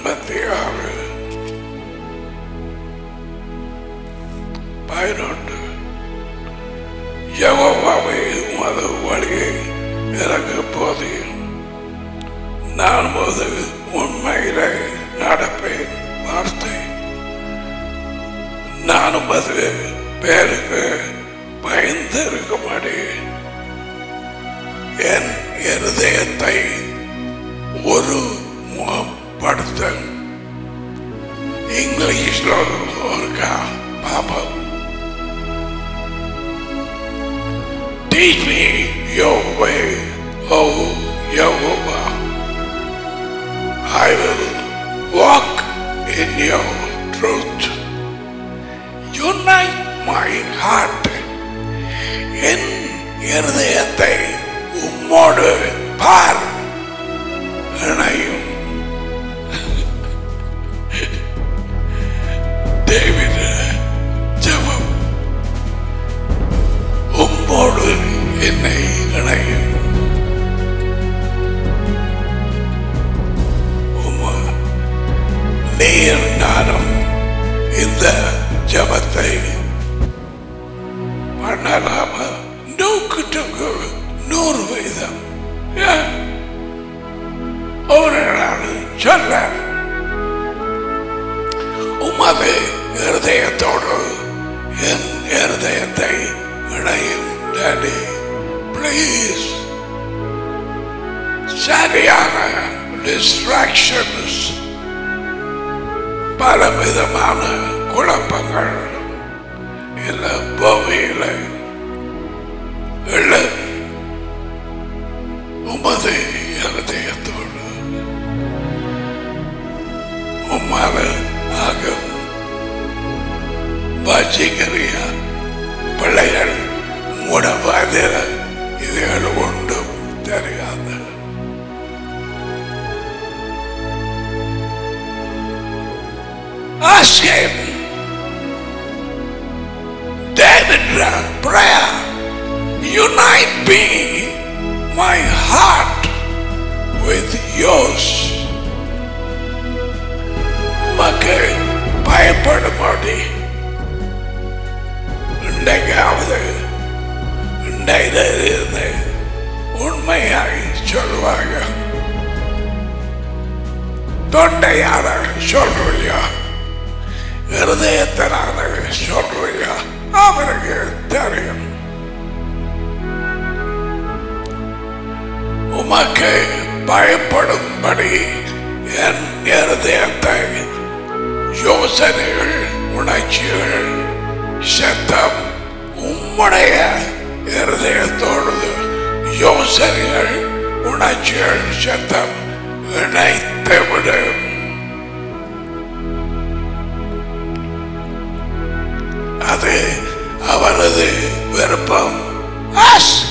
எண்பத்தி ஆறு பதினொன்று யகோவாவை உமது வழியை எனக்கு போதியும் நான் போது உண்மையிலே நடப்பேன் வார்த்தை நான் உமது பேருக்கு பயந்து இருக்கும்படி என் இருதயத்தை ஒரு முகப்படுத்த இங்கிலீஷ்ல ஒருக்கா பாப்போம் Teach me your way, O Jehovah. I will walk in your truth. Unite my heart. என் இருதயத்தை உம்மோடு பார் இணையும் டேவிட் ஜெபம் உம்மோடு என்னை இணையும் உம்மா நீர் நானும் இந்த ஜபத்தை பண்ணலாமா நோக்கிட்டு நூறு வீதம் ஏன்? ஒரு நாள் சொல்ல உமது இருதயத்தோடு என் இருதயத்தை இணையும் டாடி ப்ளீஸ் சரியான டிஸ்ட்ராக்ஷன்ஸ் பல விதமான குழப்பங்கள் இல்ல பூமியில இல்ல உமது இருதயத்தோடு உம்மால ஆகும் வாச்சிகரியா பிள்ளைகள் முடவாதிர இதுகள் ஒன்றும் தெரியாது Ask him. David prayer. Unite me, my heart, with yours. உமக்கு பயப்படும்படி இன்றைக்காவது இன்றையிலிருந்து உண்மையாய் சொல்வாங்க தொண்டையார சொல்றியா இருதயத்தினால சொல்றியா அவருக்கு தெரியும் உமக்கு பயப்படும்படி என் இருதயத்தை யோசனைகள் உணர்ச்சிகள் சத்தம் உம்முடைய இருதயத்தோடு யோசனைகள் உணர்ச்சிகள் சத்தம் இணைத்து விடும் அது அவரது விருப்பம் Ask.